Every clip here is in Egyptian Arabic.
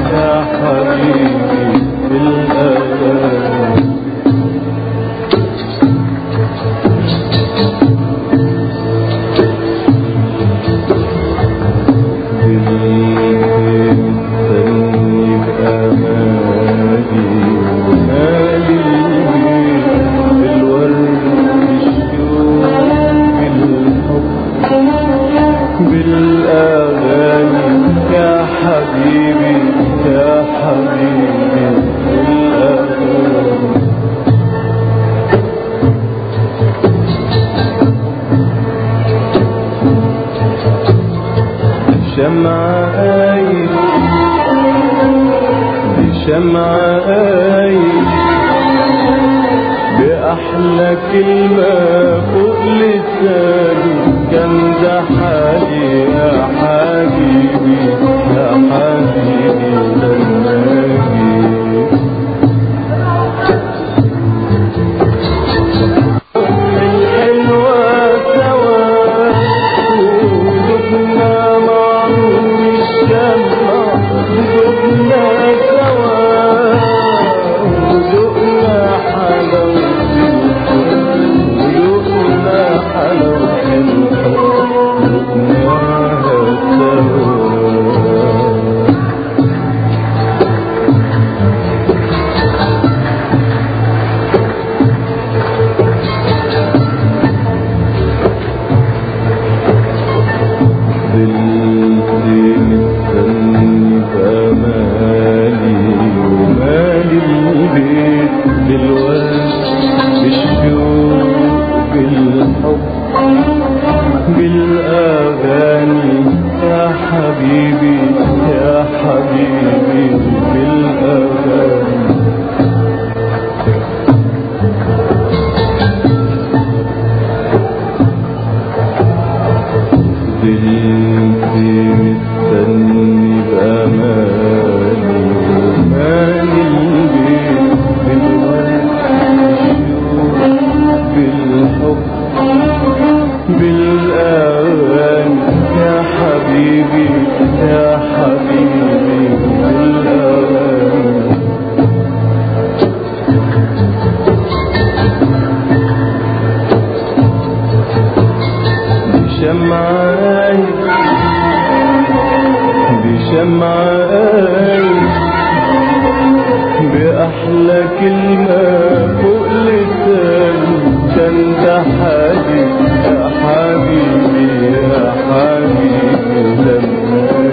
يا حبيبي بالأغاني مستني بأمالي ومالي بالورد بالشوق بالحب بالأغاني يا حبيبي يا حبيبي بالأغاني شمعة آية بشمعة آية بأحلى كلمة فوق لساني كان ده حالي يا حبيبي يا حبيبي لما جيت الحلوة سوا ودقنا معروف الشمع ودقنا سوا ودقنا حلاوة الحب ودقنا حلاوة الحب دقناها سوا فضلت مستني بأمالي ومالي البيت بالوقت بالشوق بالحب بالأغاني يا حبيبي يا حبيبي بالأغاني فضلت مستني بأمالي ومالي البيت بالورد بالشوق بالحب بالأغاني يا حبيبي يا حبيبي بالأغاني بشمعة بشمعة بأحلى كلمة فوق لساني كان ده حبيبي يا حبيبي يا حبيبي لما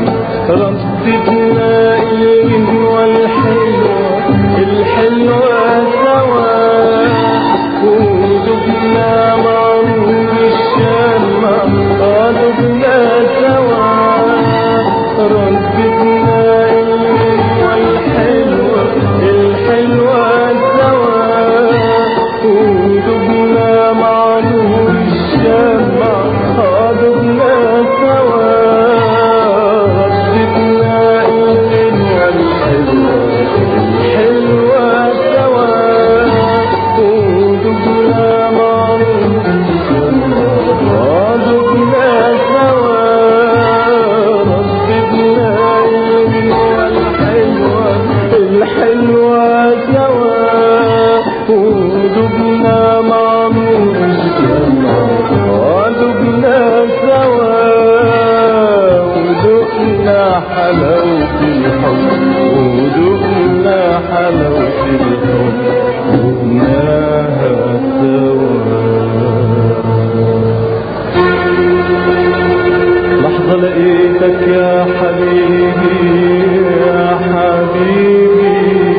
رددنا الغنوة الحلوة الحلوة سوا ودقنا معروف الشمع قلبنا سوا رددنا الغنوة الحلوة الحلوة سوا ودقنا معروف الشمع قلبنا سوا رددنا الغنوة الحلوة الحلوة سوا ودقنا معروف ودقنا سوا رددنا الغنوة الحلوة الحلوة سوا ودقنا معروف ودقنا سوا ودقنا حلاوة الحب ودقنا حلاوة الحب دقناها سوا لحظة لقيتك يا حبيبي يا حبيبي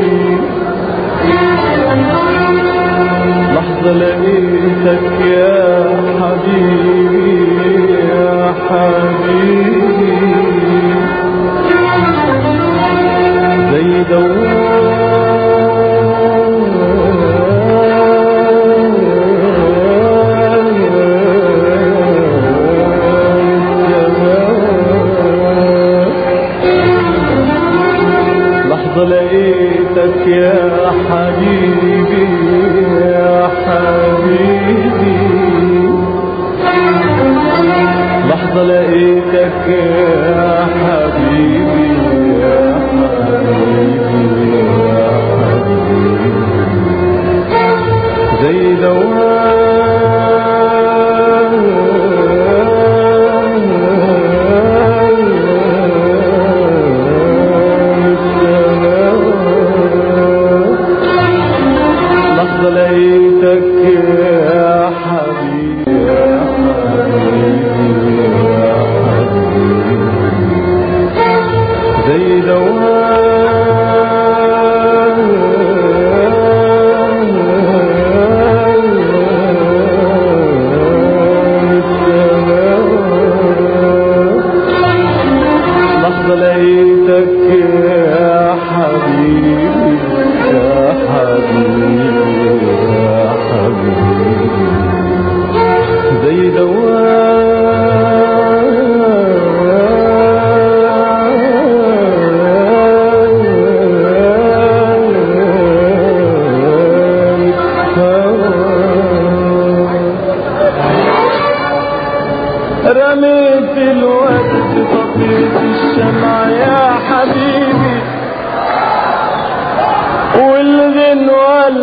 لحظة لقيتك يا حبيبي يا حبيبي زي لحظة لقيتك يا حبيبي يا حبيبي لحظة لقيتك يا حبيبي يا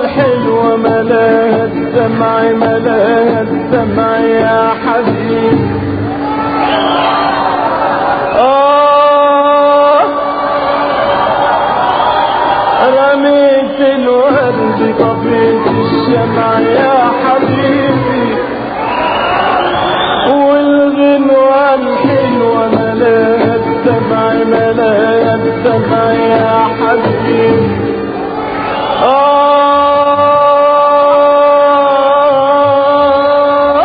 والحلوة ملاها الدمع ملاها الدمع يا حبيبي آه رميت الورد طفيت الشمع يا حبيبي والغنوة الحلوة ملاها الدمع ملاها الدمع يا حبيبي آه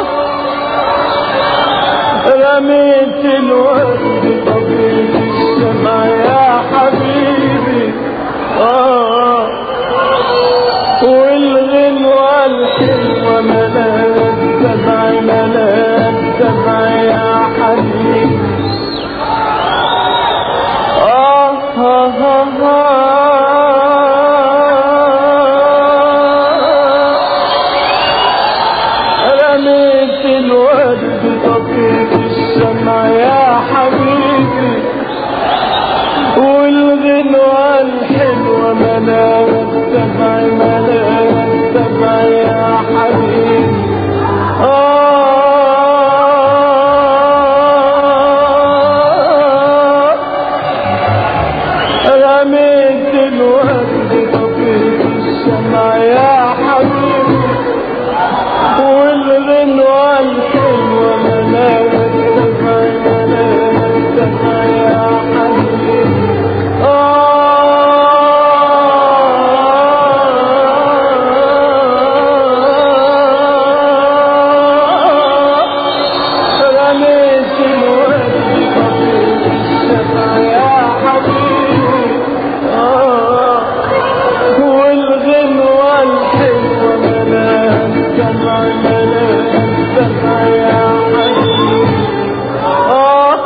رميت الورد طبيب السماء يا حبيبي آه والغنوة الحلوة ملاها الدمع ملاها الدمع يا حبيبي آه آه آه آه رميت الورد طفيت الشمع يا حبيبي والغنوة الحلوة ملاها الدمع ملاها الدمع يا حبيبي آه رميت الورد طفيت الشمع يا حبيبي والغنوة الحلوة ملاها الدمع ملاها الدمع يا حبيبي آه رميت الورد طفيت الشمع يا حبيبي آه والغنوة الحلوة ملاها الدمع ملاها الدمع يا حبيبي آه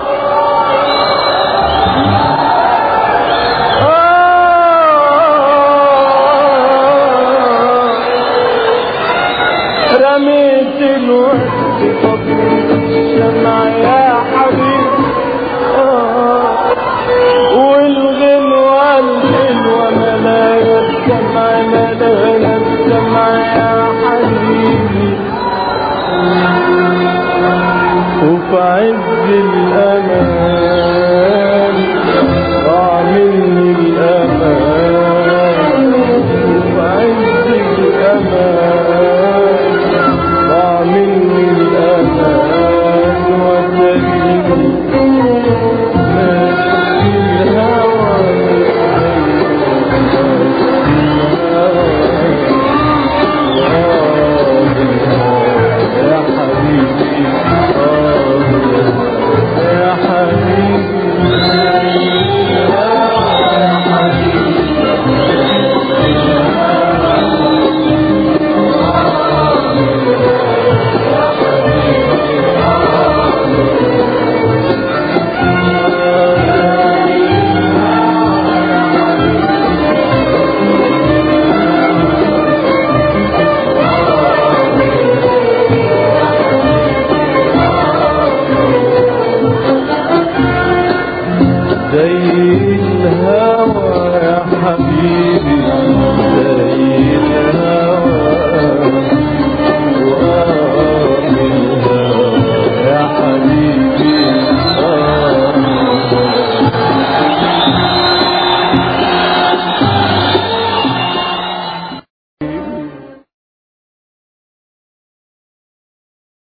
آه رميت الورد طفيت الشمع يا حبيبي آه والغنوة الحلوة ملايا الدمع ملايا الدمع يا حبيبي وفي عز الأمان ضاع مني الأمان وفي عز الأمان ضاع مني الأمان وتريني ماشي الهوى يا حبيبي يا حبيبي زي الهوى